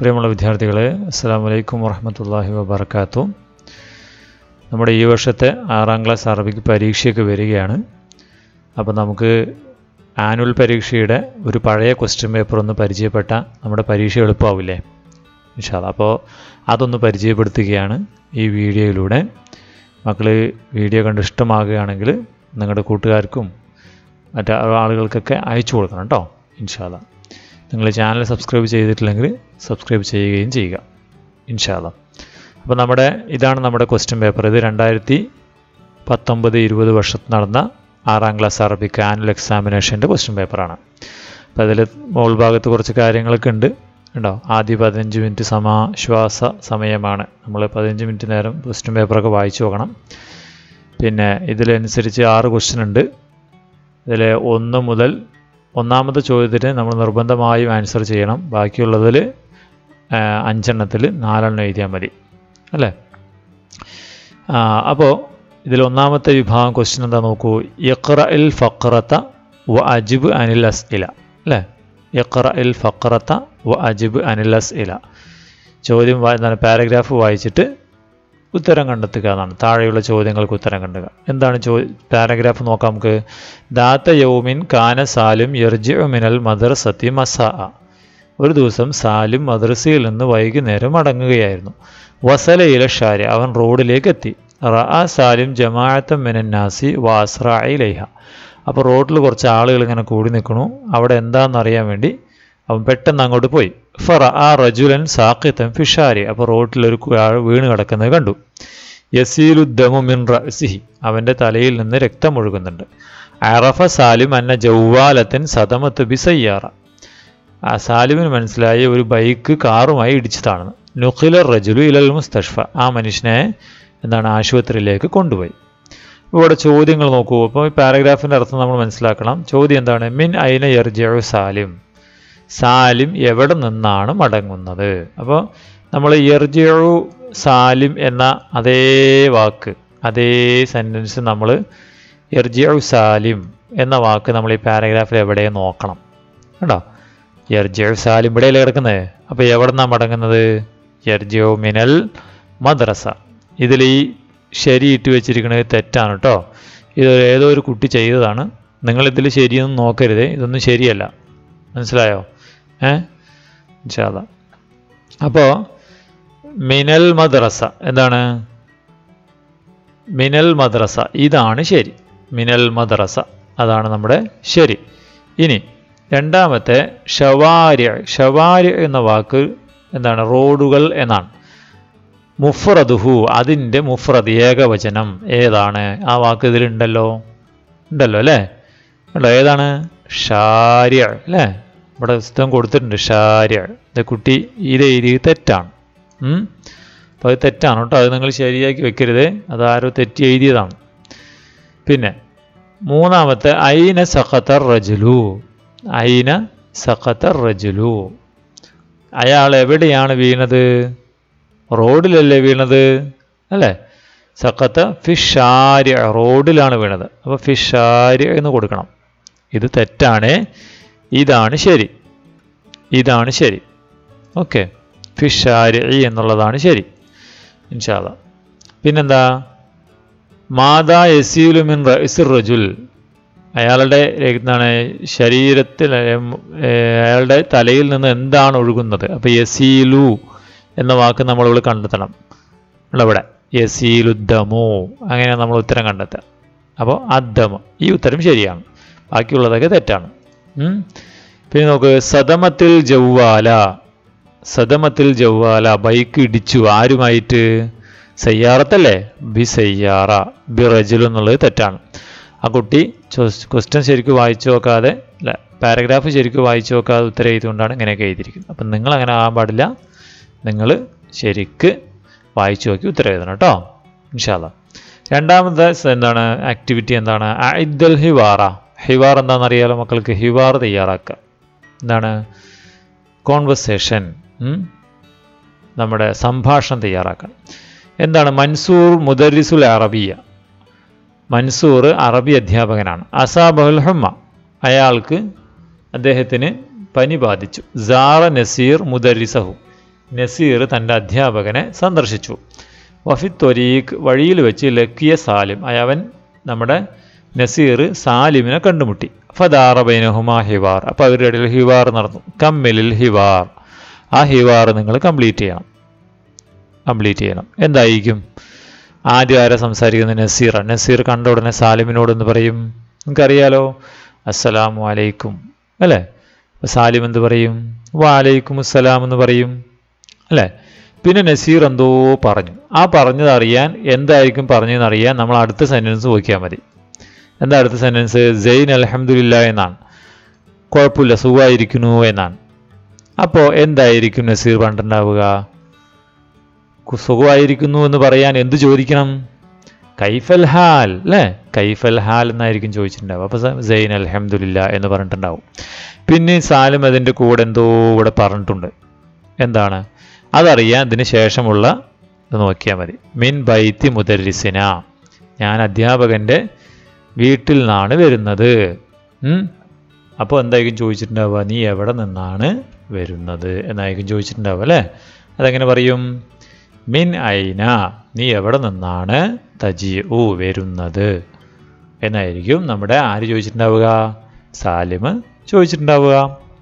പ്രിയമുള്ള വിദ്യാർത്ഥികളെ അസ്സാം വലൈക്കും വറഹമത്തല്ലാഹി വബർക്കാത്തു നമ്മുടെ ഈ വർഷത്തെ ആറാം ക്ലാസ് അറബിക്ക് പരീക്ഷയൊക്കെ വരികയാണ് അപ്പോൾ നമുക്ക് ആനുവൽ പരീക്ഷയുടെ ഒരു പഴയ ക്വസ്റ്റ്യൻ പേപ്പർ ഒന്ന് പരിചയപ്പെട്ട നമ്മുടെ പരീക്ഷ എളുപ്പമാവില്ലേ ഇൻഷാല്ല അപ്പോൾ അതൊന്ന് പരിചയപ്പെടുത്തുകയാണ് ഈ വീഡിയോയിലൂടെ മക്കൾ വീഡിയോ കണ്ട് ഇഷ്ടമാകുകയാണെങ്കിൽ നിങ്ങളുടെ കൂട്ടുകാർക്കും മറ്റു ആളുകൾക്കൊക്കെ അയച്ചു കൊടുക്കണം കേട്ടോ ഇൻഷാല്ല നിങ്ങൾ ചാനൽ സബ്സ്ക്രൈബ് ചെയ്തിട്ടില്ലെങ്കിൽ സബ്സ്ക്രൈബ് ചെയ്യുകയും ചെയ്യുക ഇൻഷാല്ല അപ്പോൾ നമ്മുടെ ഇതാണ് നമ്മുടെ ക്വസ്റ്റ്യൻ പേപ്പർ ഇത് രണ്ടായിരത്തി പത്തൊമ്പത് ഇരുപത് വർഷത്ത് നടന്ന ആറാം ക്ലാസ് അറബിക് ആനുവൽ എക്സാമിനേഷൻ്റെ ക്വസ്റ്റ്യൻ പേപ്പറാണ് അപ്പോൾ അതിൽ മുകൾ ഭാഗത്ത് കുറച്ച് കാര്യങ്ങളൊക്കെ ഉണ്ട് ഉണ്ടോ ആദ്യ പതിനഞ്ച് മിനിറ്റ് സമാശ്വാസ സമയമാണ് നമ്മൾ പതിനഞ്ച് മിനിറ്റ് നേരം ക്വസ്റ്റ്യൻ പേപ്പറൊക്കെ വായിച്ചു നോക്കണം പിന്നെ ഇതിലനുസരിച്ച് ആറ് ക്വസ്റ്റ്യൻ ഉണ്ട് ഇതിൽ ഒന്ന് മുതൽ ഒന്നാമത്തെ ചോദ്യത്തിന് നമ്മൾ നിർബന്ധമായും ആൻസർ ചെയ്യണം ബാക്കിയുള്ളതിൽ അഞ്ചെണ്ണത്തിൽ നാലെണ്ണം എഴുതിയാൽ മതി അല്ലേ അപ്പോൾ ഇതിൽ ഒന്നാമത്തെ വിഭാഗം ക്വസ്റ്റ്യൻ എന്താ നോക്കൂ ഇഖ്റ ഇൽ ഫക്രത്ത വ അജിബ് അനിൽ അസ് ഇല അല്ലേ ഇഖ്റ ഇൽ ഫക്രത്ത വ അജിബ് അനിൽ അസ് ഇല ചോദ്യം എന്താണ് പാരഗ്രാഫ് വായിച്ചിട്ട് ഉത്തരം കണ്ടെത്തുക എന്നാണ് താഴെയുള്ള ചോദ്യങ്ങൾക്ക് ഉത്തരം കണ്ടെത്തുക എന്താണ് ചോ പാരഗ്രാഫ് നോക്കാം നമുക്ക് ദാത്ത യൗമിൻ കാന സാലിം യർജി മിനൽ മദ്രസത്തി മസാ ഒരു ദിവസം സാലിം മദ്രസയിൽ നിന്ന് വൈകുന്നേരം മടങ്ങുകയായിരുന്നു വസലയിലെ ഷാരി അവൻ റോഡിലേക്ക് എത്തി റഅ സാലിം ജമാഅത്തം മിനന്നാസി വാസ്രയിലൈഹ അപ്പോൾ റോഡിൽ കുറച്ച് ആളുകൾ ഇങ്ങനെ കൂടി നിൽക്കണു അവിടെ എന്താണെന്ന് അറിയാൻ വേണ്ടി അവൻ പെട്ടെന്ന് അങ്ങോട്ട് പോയി ഫറ ആ റജുലൻ സാക്കിത്തം ഫിഷാരി അപ്പോൾ റോട്ടിലൊരു ആൾ വീണ് കിടക്കുന്നത് കണ്ടു യസീലുദ്ദമു മിൻ റസിഹി അവൻ്റെ തലയിൽ നിന്ന് രക്തം ഒഴുകുന്നുണ്ട് അറഫ സാലിം അന്ന ജൗവാലത്തിൻ സദമത്ത് ബിസയ്യാറ ആ സാലിമിന് മനസ്സിലായി ഒരു ബൈക്ക് കാറുമായി ഇടിച്ചതാണെന്ന് നുഖില റജുലു ഇലൽ മുസ്തഷ്ഫ ആ മനുഷ്യനെ എന്താണ് ആശുപത്രിയിലേക്ക് കൊണ്ടുപോയി ഇവിടെ ചോദ്യങ്ങൾ നോക്കൂ അപ്പോൾ ഈ പാരഗ്രാഫിൻ്റെ അർത്ഥം നമ്മൾ മനസ്സിലാക്കണം ചോദ്യം എന്താണ് മിൻ ഐന യർജു സാലിം സാലിം എവിടെ നിന്നാണ് മടങ്ങുന്നത് അപ്പോൾ നമ്മൾ യർജിയു സാലിം എന്ന അതേ വാക്ക് അതേ സെൻറ്റൻസ് നമ്മൾ യർജിയു സാലിം എന്ന വാക്ക് നമ്മൾ ഈ പാരഗ്രാഫിൽ എവിടെ നോക്കണം കേട്ടോ യർജിയു സാലിം ഇവിടെയല്ലേ കിടക്കുന്നത് അപ്പോൾ എവിടെ നിന്നാണ് മടങ്ങുന്നത് യർജിയു മിനൽ മദ്രസ ഇതിൽ ഈ ശരി ഇട്ട് വെച്ചിരിക്കുന്നത് തെറ്റാണ് കേട്ടോ ഇത് ഏതോ ഒരു കുട്ടി ചെയ്തതാണ് നിങ്ങളിതിൽ ശരിയൊന്നും നോക്കരുത് ഇതൊന്നും ശരിയല്ല മനസ്സിലായോ ഏ ഇൻഷാല്ല അപ്പോൾ മിനൽ മദ്രസ എന്താണ് മിനൽ മദ്രസ ഇതാണ് ശരി മിനൽ മദ്രസ അതാണ് നമ്മുടെ ശരി ഇനി രണ്ടാമത്തെ ഷവാര്യ ഷവാര്യ എന്ന വാക്ക് എന്താണ് റോഡുകൾ എന്നാണ് മുഫ്രദുഹു അതിൻ്റെ മുഫ്രദ് ഏകവചനം ഏതാണ് ആ വാക്ക് ഇതിലുണ്ടല്ലോ ഉണ്ടല്ലോ അല്ലേ ഉണ്ടോ ഏതാണ് ഷാര്യ അല്ലേ ഇവിടെ പുസ്തകം കൊടുത്തിട്ടുണ്ട് ഷാര്യ ഇത് കുട്ടി ഇത് എഴുതി തെറ്റാണ് അപ്പോൾ അത് തെറ്റാണ് കേട്ടോ അത് നിങ്ങൾ ശരിയാക്കി വെക്കരുത് അത് ആരോ തെറ്റി എഴുതിയതാണ് പിന്നെ മൂന്നാമത്തെ ഐന സഖത്തർ റജുലു ഐന സഖത്തർ റജുലു അയാൾ എവിടെയാണ് വീണത് റോഡിലല്ലേ വീണത് അല്ലേ സഖത്ത ഫിഷാര്യ റോഡിലാണ് വീണത് അപ്പോൾ ഫിഷാര്യ എന്ന് കൊടുക്കണം ഇത് തെറ്റാണ് ഇതാണ് ശരി ഇതാണ് ശരി ഓക്കെ ഫിഷാരി എന്നുള്ളതാണ് ശരി ഇൻഷാല്ല പിന്നെന്താ മാതാ യസീലുമിൻ റഇസുർ റജുൽ അയാളുടെ എന്താണ് ശരീരത്തിൽ അയാളുടെ തലയിൽ നിന്ന് എന്താണ് ഒഴുകുന്നത് അപ്പോൾ യസീലു എന്ന വാക്ക് നമ്മളിവിടെ കണ്ടെത്തണം ഇവിടെ യസീലുദ്ദമു അങ്ങനെ നമ്മൾ ഉത്തരം കണ്ടെത്തുക അപ്പോൾ അദ്ദമ ഈ ഉത്തരം ശരിയാണ് ബാക്കിയുള്ളതൊക്കെ തെറ്റാണ് പിന്നെ നോക്ക് സദമത്തിൽ ജവ്വാല സദമത്തിൽ ജവ്വാല ബൈക്ക് ഇടിച്ചു ആരുമായിട്ട് സയ്യാറത്തല്ലേ ബി സയ്യാറ ബി റജുൽ എന്നുള്ളത് തെറ്റാണ് ആ കുട്ടി ക്വസ്റ്റ്യൻ ശരിക്കും വായിച്ചു നോക്കാതെ അല്ല പാരഗ്രാഫ് ശരിക്കും വായിച്ചു നോക്കാതെ ഉത്തരം എഴുതുകൊണ്ടാണ് ഇങ്ങനെയൊക്കെ എഴുതിയിരിക്കുന്നത് അപ്പം നിങ്ങൾ അങ്ങനെ ആകാൻ പാടില്ല നിങ്ങൾ ശരിക്ക് വായിച്ചു നോക്കി ഉത്തരം എഴുതണം കേട്ടോ ഇൻഷാല്ല രണ്ടാമത്തെ എന്താണ് ആക്ടിവിറ്റി എന്താണ് ഐദൽ ഹിവാറ ഹിവാർ എന്താണെന്നറിയാലോ മക്കൾക്ക് ഹിവാർ തയ്യാറാക്കുക എന്താണ് കോൺവെർസേഷൻ നമ്മുടെ സംഭാഷണം തയ്യാറാക്കണം എന്താണ് മൻസൂർ മുദരിസുൽ അറബിയ മൻസൂർ അറബി അധ്യാപകനാണ് അസാബുൽ ഹുമ്മ അയാൾക്ക് അദ്ദേഹത്തിന് പനി ബാധിച്ചു സാറ നസീർ മുദരിസഹു നസീർ തൻ്റെ അധ്യാപകനെ സന്ദർശിച്ചു വഫി ത്വരീഖ് വഴിയിൽ വെച്ച് ലക്കിയ സാലിം അയവൻ നമ്മുടെ നസീർ സാലിമിനെ കണ്ടുമുട്ടി ഫദാറ ബൈനഹുമാ ഹിവാർ അപ്പോൾ അവരുടെ ഇടയിൽ ഹിവാർ നടന്നു കമ്മിലിൽ ഹിവാർ ആ ഹിവാർ നിങ്ങൾ കംപ്ലീറ്റ് ചെയ്യണം കംപ്ലീറ്റ് ചെയ്യണം എന്തായിരിക്കും ആദ്യം ആരാ സംസാരിക്കുന്നത് നസീർ നസീർ കണ്ട ഉടനെ സാലിമിനോട് എന്ന് പറയും നിങ്ങൾക്കറിയാലോ അസ്സലാമു അലൈക്കും അല്ലേ അപ്പോൾ സാലിം എന്ത് പറയും വാലൈക്കും അസ്സലാം എന്ന് പറയും അല്ലേ പിന്നെ നസീർ എന്തോ പറഞ്ഞു ആ പറഞ്ഞത് അറിയാൻ എന്തായിരിക്കും പറഞ്ഞതെന്ന് അറിയാൻ നമ്മൾ അടുത്ത സെൻറ്റൻസ് നോക്കിയാൽ മതി എന്താ അടുത്ത സെൻറ്റൻസ് ജെയിൻ അലഹമുല്ല എന്നാണ് കുഴപ്പമില്ല സുഖമായിരിക്കുന്നു എന്നാണ് അപ്പോൾ എന്തായിരിക്കും നസീർ പണ്ടുണ്ടാവുക സുഖമായിരിക്കുന്നു എന്ന് പറയാൻ എന്ത് ചോദിക്കണം കൈഫൽ ഹാൽ അല്ലേ കൈഫൽ ഹാൽ എന്നായിരിക്കും ചോദിച്ചിട്ടുണ്ടാവും അപ്പോൾ സൈൻ അലഹമുല്ല എന്ന് പറഞ്ഞിട്ടുണ്ടാവും പിന്നെ സാലിം അതിൻ്റെ കൂടെ എന്തോ ഇവിടെ പറഞ്ഞിട്ടുണ്ട് എന്താണ് അതറിയാൻ ഇതിന് ശേഷമുള്ള ഇത് നോക്കിയാൽ മതി മിൻ ബൈത്തി മുദരിസിന ഞാൻ അധ്യാപകൻ്റെ വീട്ടിൽ നിന്നാണ് വരുന്നത് അപ്പോൾ എന്തായിരിക്കും ചോദിച്ചിട്ടുണ്ടാവുക നീ എവിടെ നിന്നാണ് വരുന്നത് എന്നായിരിക്കും ചോദിച്ചിട്ടുണ്ടാവുക അല്ലേ അതെങ്ങനെ പറയും മിൻ ഐന നീ എവിടെ നിന്നാണ് തജി ഉ വരുന്നത് എന്നായിരിക്കും നമ്മുടെ ആര് ചോദിച്ചിട്ടുണ്ടാവുക സാലിം ചോദിച്ചിട്ടുണ്ടാവുക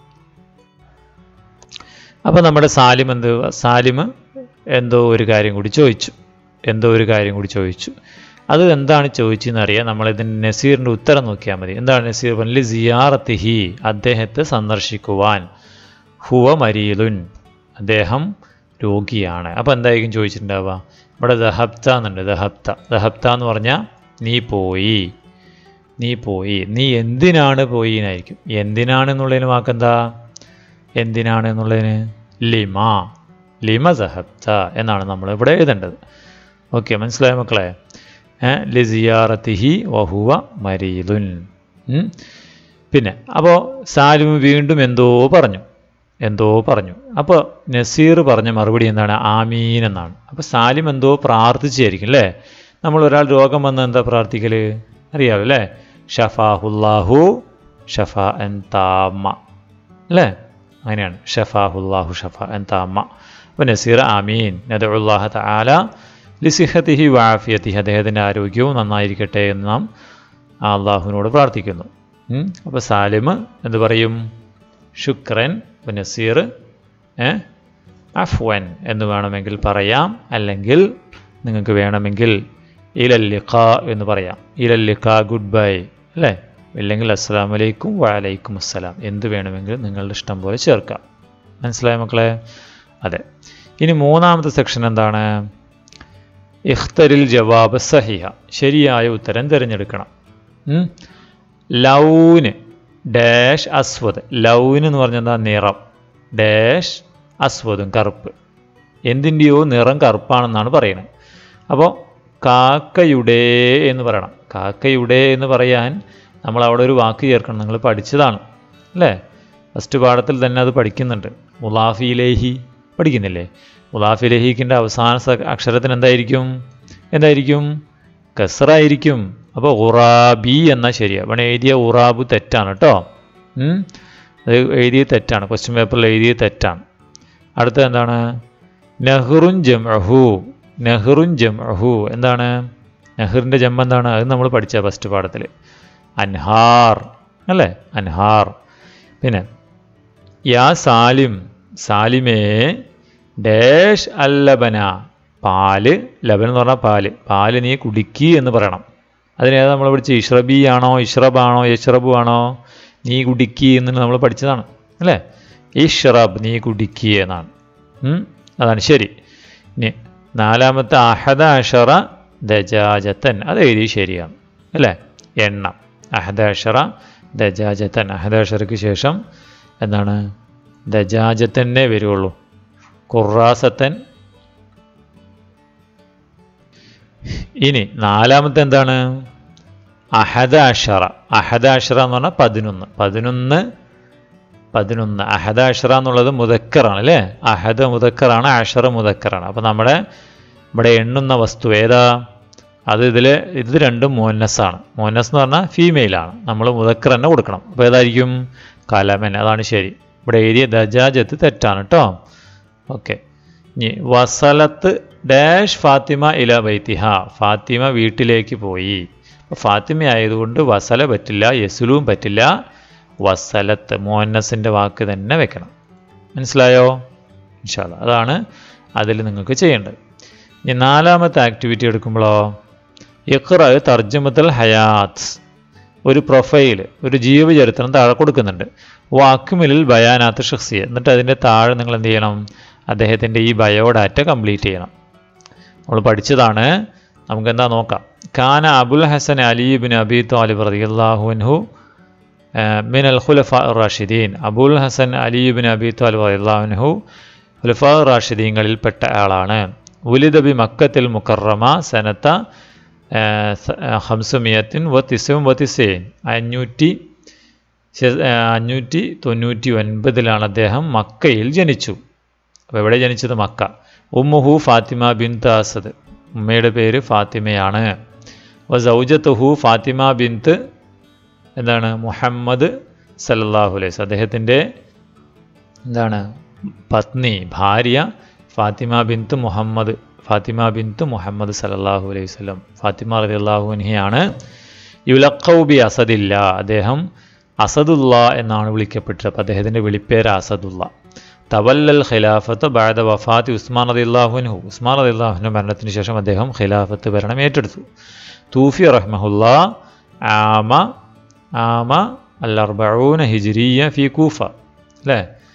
അപ്പോൾ നമ്മുടെ സാലിം എന്ത് സാലിം എന്തോ ഒരു കാര്യം കൂടി ചോദിച്ചു എന്തോ ഒരു കാര്യം കൂടി ചോദിച്ചു അത് എന്താണ് ചോദിച്ചതെന്ന് അറിയാം നമ്മളിതിൻ്റെ നസീറിൻ്റെ ഉത്തരം നോക്കിയാൽ മതി എന്താണ് നസീർ പറഞ്ഞാൽ സിയാറത്തിഹി അദ്ദേഹത്തെ സന്ദർശിക്കുവാൻ ഹുവ മരീലുൻ അദ്ദേഹം രോഗിയാണ് അപ്പോൾ എന്തായിരിക്കും ചോദിച്ചിട്ടുണ്ടാവുക ഇവിടെ ദഹബ്ത എന്നുണ്ട് ദഹബ്ത ദഹബ്ത എന്ന് പറഞ്ഞാൽ നീ പോയി നീ പോയി നീ എന്തിനാണ് പോയി എന്നായിരിക്കും എന്തിനാണ് എന്നുള്ളതിന് വാക്കെന്താ എന്തിനാണ് എന്നുള്ളതിന് ലിമ ലിമ ദഹബ്ത എന്നാണ് നമ്മൾ ഇവിടെ എഴുതേണ്ടത് ഓക്കെ മനസ്സിലായ മക്കളെ ലിസിയാറത്തിഹി വഹുവ മരീലുൻ പിന്നെ അപ്പോൾ സാലിം വീണ്ടും എന്തോ പറഞ്ഞു എന്തോ പറഞ്ഞു അപ്പോൾ നസീർ പറഞ്ഞ മറുപടി എന്താണ് ആമീൻ എന്നാണ് അപ്പോൾ സാലിം എന്തോ പ്രാർത്ഥിച്ചായിരിക്കും അല്ലേ നമ്മൾ ഒരാൾ രോഗം വന്ന് എന്താ പ്രാർത്ഥിക്കൽ അറിയാമല്ലോ അല്ലേ ഷഫാഹുല്ലാഹു ഷഫ എൻ താമ അല്ലേ അങ്ങനെയാണ് ഷഫാഹുല്ലാഹു ഷഫ എൻ താമ അപ്പോൾ നസീർ ആമീൻ നദുല്ലാഹ തആല ലിസിഹത്തിഹി വാഫിയത്തിഹി അദ്ദേഹത്തിൻ്റെ ആരോഗ്യവും നന്നായിരിക്കട്ടെ എന്ന് നാം അള്ളാഹുവിനോട് പ്രാർത്ഥിക്കുന്നു അപ്പോൾ സാലിം എന്ത് പറയും ശുക്രൻ നസീർ അഫ്വൻ എന്ന് വേണമെങ്കിൽ പറയാം അല്ലെങ്കിൽ നിങ്ങൾക്ക് വേണമെങ്കിൽ ഇലല്ലിഖ എന്ന് പറയാം ഇലല്ലിഖ ഗുഡ് ബൈ അല്ലേ ഇല്ലെങ്കിൽ അസ്സാം വലൈക്കും വലൈക്കും അസ്സലാം എന്ത് വേണമെങ്കിലും നിങ്ങളുടെ ഇഷ്ടം പോലെ ചേർക്കാം മനസ്സിലായ മക്കളെ അതെ ഇനി മൂന്നാമത്തെ സെക്ഷൻ എന്താണ് ഇഖ്തരിൽ ജവാബ് സഹിഹ ശരിയായ ഉത്തരം തിരഞ്ഞെടുക്കണം ലൗന് ഡാഷ് അസ്വദ് ലൗന് എന്ന് പറഞ്ഞാൽ എന്താ നിറം ഡാഷ് അസ്വദും കറുപ്പ് എന്തിൻ്റെയോ നിറം കറുപ്പാണെന്നാണ് പറയുന്നത് അപ്പോൾ കാക്കയുടെ എന്ന് പറയണം കാക്കയുടെ എന്ന് പറയാൻ നമ്മൾ അവിടെ ഒരു വാക്ക് ചേർക്കണം നിങ്ങൾ പഠിച്ചതാണ് അല്ലേ ഫസ്റ്റ് പാഠത്തിൽ തന്നെ അത് പഠിക്കുന്നുണ്ട് മുലാഫിലേഹി പഠിക്കുന്നില്ലേ മുലാഫിലേഹിക്കിൻ്റെ അവസാന അക്ഷരത്തിന് എന്തായിരിക്കും എന്തായിരിക്കും കസറായിരിക്കും അപ്പോൾ ഉറാബി എന്നാൽ ശരിയാണ് ഇവിടെ എഴുതിയ ഉറാബു തെറ്റാണ് കേട്ടോ അത് എഴുതിയത് തെറ്റാണ് ക്വസ്റ്റ്യൻ പേപ്പറിൽ എഴുതിയത് തെറ്റാണ് അടുത്ത എന്താണ് നെഹ്റുൻ ജംഅഹു നെഹ്റുൻ ജംഅഹു എന്താണ് നെഹ്റിൻ്റെ ജം എന്താണ് അത് നമ്മൾ പഠിച്ച ഫസ്റ്റ് പാഠത്തിൽ അൻഹാർ അല്ലേ അൻഹാർ പിന്നെ യാ സാലിം സാലിമേ ഡാഷ് അല്ലബന പാല് ലബൻ എന്ന് പറഞ്ഞാൽ പാല് പാല് നീ കുടിക്കി എന്ന് പറയണം അതിനേതാ നമ്മൾ പഠിച്ച ഇഷ്റബി ആണോ ഇഷ്റബാണോ യഷ്റബു ആണോ നീ കുടിക്കി എന്ന് നമ്മൾ പഠിച്ചതാണ് അല്ലേ ഇഷ്റബ് നീ കുടിക്കി എന്നാണ് അതാണ് ശരി ഇനി നാലാമത്തെ അഹദ അഷറ ദജാജത്തൻ അത് എഴുതി ശരിയാണ് അല്ലേ എണ്ണം അഹദ അഷറ ദജാജത്തൻ അഹദ അഷറയ്ക്ക് ശേഷം എന്താണ് ദജാജത്തന്നെ വരുള്ളൂ ഖുറാസത്തൻ ഇനി നാലാമത്തെ എന്താണ് അഹദ അഷറ അഹദ അഷറ എന്ന് പറഞ്ഞാൽ പതിനൊന്ന് പതിനൊന്ന് പതിനൊന്ന് അഹദ അഷറ എന്നുള്ളത് മുതക്കറാണ് അല്ലേ അഹദ മുതക്കറാണ് അഷറ മുതക്കറാണ് അപ്പോൾ നമ്മുടെ ഇവിടെ എണ്ണുന്ന വസ്തു ഏതാ അത് ഇതിൽ ഇത് രണ്ടും മോന്നസാണ് മോന്നസ് എന്ന് പറഞ്ഞാൽ ഫീമെയിലാണ് നമ്മൾ മുതക്കർ തന്നെ കൊടുക്കണം അപ്പോൾ ഏതായിരിക്കും കലമൻ അതാണ് ശരി ഇവിടെ എഴുതിയ ദജാജത്ത് തെറ്റാണ് കേട്ടോ ഓക്കെ ഇനി വസലത്ത് ഡാഷ് ഫാത്തിമ ഇല ബൈത്തിഹ ഫാത്തിമ വീട്ടിലേക്ക് പോയി അപ്പോൾ ഫാത്തിമ ആയതുകൊണ്ട് വസല പറ്റില്ല യസുലും പറ്റില്ല വസലത്ത് മോന്നസിൻ്റെ വാക്ക് തന്നെ വെക്കണം മനസ്സിലായോ ഇൻഷാല്ല അതാണ് അതിൽ നിങ്ങൾക്ക് ചെയ്യേണ്ടത് ഇനി നാലാമത്തെ ആക്ടിവിറ്റി എടുക്കുമ്പോഴോ ഇഖ്റ തർജ്ജമത്തൽ ഹയാത്ത് ഒരു പ്രൊഫൈൽ ഒരു ജീവചരിത്രം താഴെ കൊടുക്കുന്നുണ്ട് വാക്കുമിലിൽ ബയാനാത്ത് ഷഖ്സിയ എന്നിട്ട് അതിൻ്റെ താഴെ നിങ്ങൾ എന്ത് ചെയ്യണം അദ്ദേഹത്തിൻ്റെ ഈ ബയോഡാറ്റ കംപ്ലീറ്റ് ചെയ്യണം നമ്മൾ പഠിച്ചതാണ് നമുക്ക് എന്താ നോക്കാം കാന അബുൽ ഹസൻ അലീബിൻ അബി താലിബ് റളിയല്ലാഹുൻഹു മിൻ അൽ ഖുലഫ റാഷിദീൻ അബുൽ ഹസൻ അലീബിൻ അബി താലിബ് റളിയല്ലാഹുൻഹു ഖുലഫ റാഷിദീങ്ങളിൽപ്പെട്ട ആളാണ് ഉലിദ ബി മക്കത്തിൽ മുക്കറമ സനത്ത ഹംസുമിയത്തിൻ വ തിസും വ തിസേൻ അഞ്ഞൂറ്റി അഞ്ഞൂറ്റി തൊണ്ണൂറ്റി ഒൻപതിലാണ് അദ്ദേഹം മക്കയിൽ ജനിച്ചു അപ്പോൾ എവിടെ ജനിച്ചത് മക്ക ഉമ്മുഹു ഫാത്തിമ ബിന്ത് അസദ് ഉമ്മയുടെ പേര് ഫാത്തിമയാണ് വ സൗജത്തുഹു ഫാത്തിമ ബിന്ത് എന്താണ് മുഹമ്മദ് സല്ലല്ലാഹു അലൈഹി അദ്ദേഹത്തിൻ്റെ എന്താണ് പത്നി ഭാര്യ ഫാത്തിമ ബിന്ത് മുഹമ്മദ് ഫാത്തിമ ബിന്ത് മുഹമ്മദ് സല്ലല്ലാഹു അലൈഹി വസല്ലം ഫാത്തിമ റളിയല്ലാഹു അൻഹയാണ് യുലഖൗബി അസദില്ല അദ്ദേഹം അസദുല്ല എന്നാണ് വിളിക്കപ്പെട്ടത് അപ്പോൾ അദ്ദേഹത്തിൻ്റെ വിളിപ്പേര് അസദുല്ല തവല്ലൽ ഖിലാഫത്ത് ബാദ വഫാത്തി ഉസ്മാൻ റളിയല്ലാഹുൻഹു ഉസ്മാൻ റളിയല്ലാഹുവിൻ്റെ മരണത്തിന് ശേഷം അദ്ദേഹം ഖിലാഫത്ത് ഭരണം ഏറ്റെടുത്തു തൂഫി റഹ്മഹുല്ല ആമ ആമ അൽ അർബഊന ഹിജ്രിയ ഫി കൂഫ അല്ലേ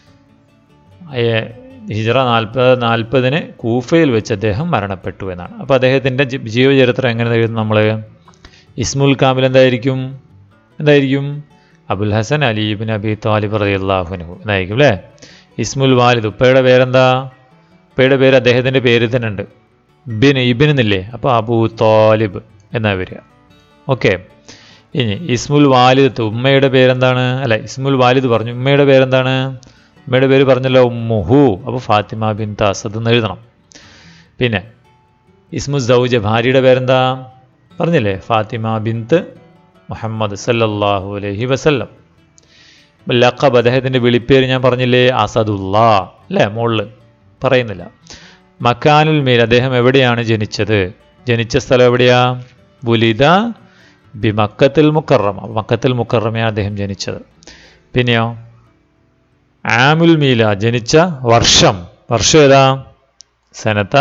ഹിജറ നാൽപ്പത് നാൽപ്പതിന് കൂഫയിൽ വെച്ച് അദ്ദേഹം മരണപ്പെട്ടു എന്നാണ് അപ്പോൾ അദ്ദേഹത്തിൻ്റെ ജീവചരിത്രം എങ്ങനെ എഴുതും നമ്മൾ ഇസ്മുൽ കാമിൽ എന്തായിരിക്കും എന്തായിരിക്കും അബുൽ ഹസൻ അലീബിൻ അബി താലിബ് റളിയല്ലാഹുനഹു എന്നായിരിക്കും അല്ലേ ഇസ്മുൽ വാലിദ് ഉപ്പയുടെ പേരെന്താ ഉപ്പയുടെ പേര് അദ്ദേഹത്തിൻ്റെ പേര് തന്നെ ഉണ്ട് ബിൻ ഇബിൻ എന്നില്ലേ അപ്പോൾ അബൂ താലിബ് എന്നാ വരിക ഓക്കെ ഇനി ഇസ്മുൽ വാലിദ് ഉമ്മയുടെ പേരെന്താണ് അല്ല ഇസ്മുൽ വാലിദ് പറഞ്ഞു ഉമ്മയുടെ പേരെന്താണ് ഉമ്മയുടെ പേര് പറഞ്ഞല്ലോ ഉമ്മുഹു അപ്പോൾ ഫാത്തിമ ബിൻ അസദ് എന്ന് എഴുതണം പിന്നെ ഇസ്മു സൗജ ഭാര്യയുടെ പേരെന്താ പറഞ്ഞില്ലേ ഫാത്തിമ ബിന്ത് മുഹമ്മദ് സല്ലല്ലാഹു അലൈഹി വസല്ലം ലഖബ് അദ്ദേഹത്തിൻ്റെ വിളിപ്പേര് ഞാൻ പറഞ്ഞില്ലേ അസദുല്ല അല്ലേ മുകളിൽ പറയുന്നില്ല മക്കാനുൽ മീർ അദ്ദേഹം എവിടെയാണ് ജനിച്ചത് ജനിച്ച സ്ഥലം എവിടെയാ ബുലിദ ബി മക്കത്തിൽ മുക്കറമ മക്കത്തിൽ മുക്കറമയാണ് അദ്ദേഹം ജനിച്ചത് പിന്നെയോ ആമുൽ മീല ജനിച്ച വർഷം വർഷം ഏതാ സനത്ത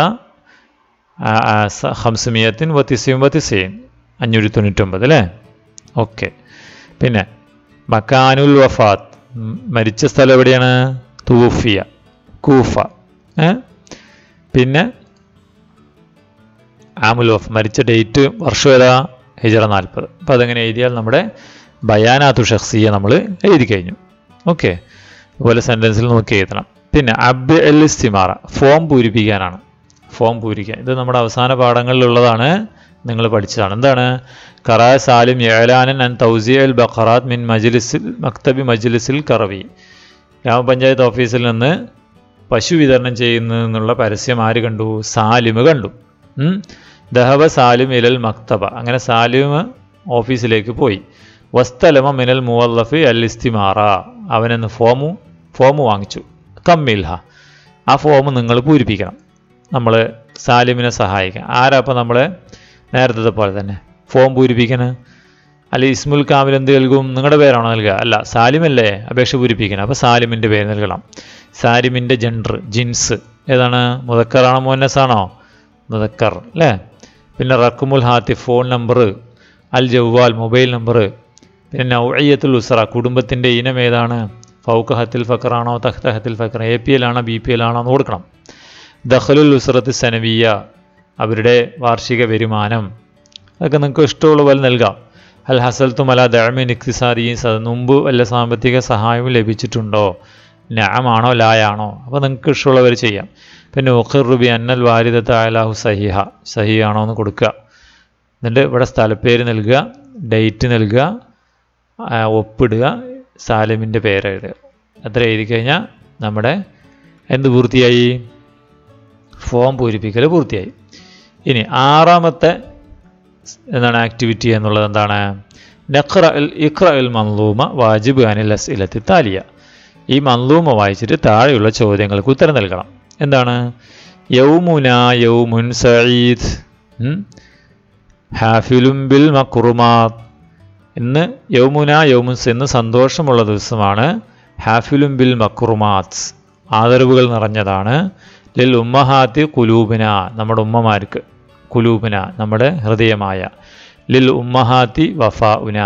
ഹംസമിയത്തിൻ വത്തിസയും വത്തിസയും അഞ്ഞൂറ്റി തൊണ്ണൂറ്റൊമ്പത് അല്ലേ ഓക്കെ പിന്നെ മക്കാനുൽ വഫാത്ത് മരിച്ച സ്ഥലം എവിടെയാണ് തൂഫിയ കൂഫ ഏ പിന്നെ ആമുൽ വഫ് മരിച്ച ഡേറ്റ് വർഷം ഏതാ ഹിജറ നാൽപ്പത് അപ്പോൾ അതെങ്ങനെ എഴുതിയാൽ നമ്മുടെ ബയാനാത്തു ഷഖ്സിയെ നമ്മൾ എഴുതി കഴിഞ്ഞു ഓക്കെ അതുപോലെ സെൻറ്റൻസിൽ നോക്കി എഴുതണം പിന്നെ അബ് എൽ ഇസ്തിമാറ ഫോം പൂരിപ്പിക്കാനാണ് ഫോം പൂരിക്കാൻ ഇത് നമ്മുടെ അവസാന പാഠങ്ങളിലുള്ളതാണ് നിങ്ങൾ പഠിച്ചതാണ് എന്താണ് കറാ സാലിം ഏലാനൻ ആൻഡ് തൗസിയ അൽ ബഖറാത്ത് മിൻ മജ്ലിസിൽ മക്തബി മജ്ലിസിൽ കറവി ഗ്രാമപഞ്ചായത്ത് ഓഫീസിൽ നിന്ന് പശു വിതരണം ചെയ്യുന്നതെന്നുള്ള പരസ്യം ആര് കണ്ടു സാലിം കണ്ടു ദഹബ സാലിം ഇലൽ മക്തബ അങ്ങനെ സാലിം ഓഫീസിലേക്ക് പോയി വസ്തലമ മിനൽ മുവല്ലഫി അൽ ഇസ്തിമാറ അവനെന്ന് ഫോമു ഫോം വാങ്ങിച്ചു കമ്മിൽഹ ആ ഫോം നിങ്ങൾ പൂരിപ്പിക്കണം നമ്മൾ സാലിമിനെ സഹായിക്കാം ആരാ അപ്പോൾ നമ്മളെ നേരത്തെ പോലെ തന്നെ ഫോം പൂരിപ്പിക്കണേ അല്ല ഇസ്മുൽ കാമിൽ എന്ത് നൽകും നിങ്ങളുടെ പേരാണോ നൽകുക അല്ല സാലിമല്ലേ അപേക്ഷ പൂരിപ്പിക്കണം അപ്പോൾ സാലിമിൻ്റെ പേര് നൽകണം സാലിമിൻ്റെ ജെൻഡർ ജിൻസ് ഏതാണ് മുതക്കറാണോ മോനസാണോ മുതക്കർ അല്ലേ പിന്നെ റക്കുമുൽ ഹാത്തി ഫോൺ നമ്പർ അൽ ജവ്വാൽ മൊബൈൽ നമ്പർ പിന്നെ നൗയ്യത്തുൽ ഉസ്ര കുടുംബത്തിൻ്റെ ഇനം ഏതാണ് ഫൗക്ക് ഹത്തിൽ ഫക്കറാണോ തഹ്ത ഹത്തിൽ ഫക്കർ എ പി എൽ ആണോ ബി പി എൽ ആണോ എന്ന് കൊടുക്കണം ദഖലുൽ ഉസ്രത്ത് സനവിയ അവരുടെ വാർഷിക വരുമാനം അതൊക്കെ നിങ്ങൾക്ക് ഇഷ്ടമുള്ള പോലെ നൽകാം അൽ ഹസൽത്തും അല ദഴമിൻ ഇക്തിസാദിയും മുമ്പ് വല്ല സാമ്പത്തിക സഹായവും ലഭിച്ചിട്ടുണ്ടോ ഞാമാണോ ലായാണോ അപ്പോൾ നിങ്ങൾക്ക് ഇഷ്ടമുള്ളവർ ചെയ്യാം പിന്നെ ഉഖർ റുബി അന്നൽ വാരിദത്ത് അലാഹു സഹിഹ സഹിയാണോ എന്ന് കൊടുക്കുക എന്നിട്ട് ഇവിടെ സ്ഥലപ്പേര് നൽകുക ഡേറ്റ് നൽകുക ഒപ്പിടുക സാലിമിൻ്റെ പേര് എഴുതുക അത്ര എഴുതി കഴിഞ്ഞാൽ നമ്മുടെ എന്ത് പൂർത്തിയായി ഫോം പൂരിപ്പിക്കൽ പൂർത്തിയായി ഇനി ആറാമത്തെ എന്താണ് ആക്ടിവിറ്റി എന്നുള്ളത് എന്താണ് നഖ്റ അൽ ഇഖ്റ അൽ മൻലൂമ വാജിബ് അനിൽ അസ്ഇലത്തി താലിയ ഈ മൻലൂമ വായിച്ചിട്ട് താഴെയുള്ള ചോദ്യങ്ങൾക്ക് ഉത്തരം നൽകണം എന്താണ് യൗമുന യൗമുൻ സഈദ് ഉം? ഹാഫിലും ബിൽ മക്റുമാത്ത് ഇന്ന് യൗമുന യൗമുൻസ് ഇന്ന് സന്തോഷമുള്ള ദിവസമാണ് ഹാഫിലും ബിൽ മക്റുമാത്ത് ആദരവുകൾ നിറഞ്ഞതാണ് ലിൽ ഉമ്മഹാത്തി കുലൂബിന നമ്മുടെ ഉമ്മമാർക്ക് കുലൂബിന നമ്മുടെ ഹൃദയമായ ലിൽ ഉമ്മഹാത്തി വഫ ഉന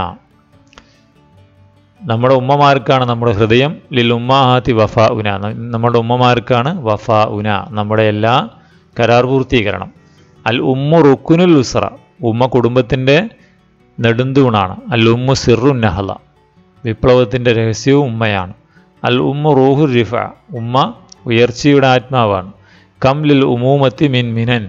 നമ്മുടെ ഉമ്മമാർക്കാണ് നമ്മുടെ ഹൃദയം ലിൽ ഉമ്മാഹാത്തി വഫ ഉന നമ്മുടെ ഉമ്മമാർക്കാണ് വഫ ഉന നമ്മുടെ എല്ലാ കരാർ പൂർത്തീകരണം അൽ ഉമ്മു റുക്കുനുൽ ഉസ്ര ഉമ്മ കുടുംബത്തിൻ്റെ നെടുന്തൂണാണ് അൽ ഉമ്മു സിറു നഹല വിപ്ലവത്തിൻ്റെ രഹസ്യവും ഉമ്മയാണ് അൽ ഉമ്മു റൂഹു റിഫ ഉമ്മ ഉയർച്ചയുടെ ആത്മാവാണ് കം ലിൽ ഉമൂമത്തി മിൻ മിനൻ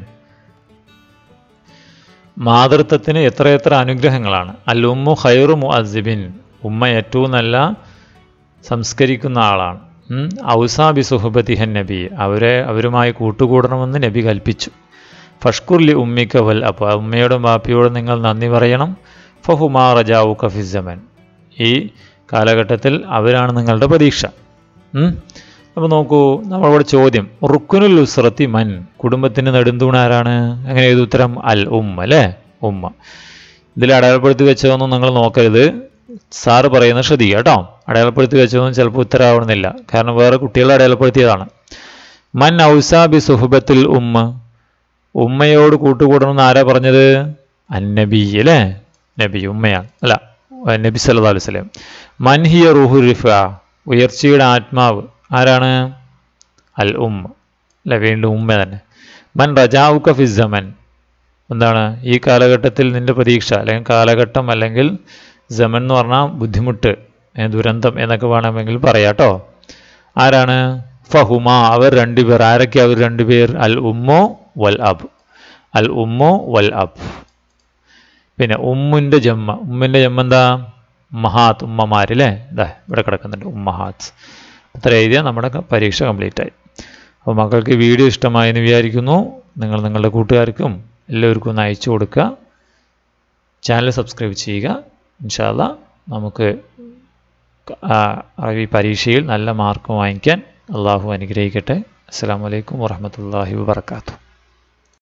മാതൃത്വത്തിന് എത്രയെത്ര അനുഗ്രഹങ്ങളാണ് അൽ ഉമ്മു ഖൈറു മുഅസിബിൻ ഉമ്മ ഏറ്റവും നല്ല സംസ്കരിക്കുന്ന ആളാണ് ഉം. ഔസാബി സുഹബത്തിഹൻ നബി അവരെ അവരുമായി കൂട്ടുകൂടണമെന്ന് നബി കൽപ്പിച്ചു ഫഷ്കുർലി ഉമ്മിക്ക വൽ അപ്പോൾ ഉമ്മയോടും ബാപ്പിയോടും നിങ്ങൾ നന്ദി പറയണം ഫഹുമാ റജാവു കഫിസമൻ ഈ കാലഘട്ടത്തിൽ അവരാണ് നിങ്ങളുടെ പ്രതീക്ഷ അപ്പോൾ നോക്കൂ നമ്മളിവിടെ ചോദ്യം റുക്കുനുൽ ഉസ്രത്തി മൻ കുടുംബത്തിന് നെടുന്തൂണാരാണ് അങ്ങനെ ഏത് ഉത്തരം അൽ ഉമ്മ അല്ലേ ഉമ്മ ഇതിൽ അടയാളപ്പെടുത്തി വെച്ചതൊന്നും നിങ്ങൾ നോക്കരുത് സാറ് പറയുന്നത് ശ്രദ്ധിക്കുക കേട്ടോ അടയാളപ്പെടുത്തി വെച്ചതൊന്നും ചിലപ്പോൾ ഉത്തരവാവണമെന്നില്ല കാരണം വേറെ കുട്ടികളെ അടയാളപ്പെടുത്തിയതാണ് മൻ ഔസാ ബി സുഹബത്തിൽ ഉമ്മ ഉമ്മയോട് കൂട്ടുകൂടണമെന്ന് ആരാ പറഞ്ഞത് അന്നബി അല്ലേ നബി ഉമ്മയാണ് അല്ല നബി സല്ലല്ലാഹു അലൈഹി വസല്ലം മൻഹിയ റൂഹു റിഫ ഉയർച്ചയുടെ ആത്മാവ് ആരാണ് അൽ ഉമ്മ അല്ല വീണ്ടും ഉമ്മ തന്നെ മൻ റജാവുക ഫിസമൻ എന്താണ് ഈ കാലഘട്ടത്തിൽ നിന്റെ പ്രതീക്ഷ അല്ലെങ്കിൽ കാലഘട്ടം അല്ലെങ്കിൽ ജമൻ എന്ന് പറഞ്ഞാൽ ബുദ്ധിമുട്ട് ഏ, ദുരന്തം എന്നൊക്കെ വേണമെങ്കിൽ പറയാട്ടോ ആരാണ് ഫഹുമ അവർ രണ്ടുപേർ ആരൊക്കെ അവർ രണ്ടുപേർ അൽ ഉമ്മോ വൽ അബ് അൽ ഉമ്മോ വൽ അബ് പിന്നെ ഉമ്മിൻ്റെ ജമ്മ ഉമ്മിൻ്റെ ജമ്മ എന്താ മഹാത്ത് ഉമ്മമാരില്ലേ ഇതാ ഇവിടെ കിടക്കുന്നുണ്ട് ഉമ്മഹാത്ത് അത്ര എഴുതിയാൽ നമ്മുടെ ക- പരീക്ഷ കംപ്ലീറ്റ് ആയി അപ്പോൾ മക്കൾക്ക് ഈ വീഡിയോ ഇഷ്ടമായി എന്ന് വിചാരിക്കുന്നു നിങ്ങൾ നിങ്ങളുടെ കൂട്ടുകാർക്കും എല്ലാവർക്കും ഒന്ന് അയച്ചു കൊടുക്കുക ചാനൽ സബ്സ്ക്രൈബ് ചെയ്യുക ഇൻഷാല്ല നമുക്ക് ആ, ഈ പരീക്ഷയിൽ നല്ല മാർക്ക് വാങ്ങിക്കാൻ അള്ളാഹു അനുഗ്രഹിക്കട്ടെ അസ്സാം വലൈക്കും വാഹമത്തല്ലാഹി വാബർക്കാത്തു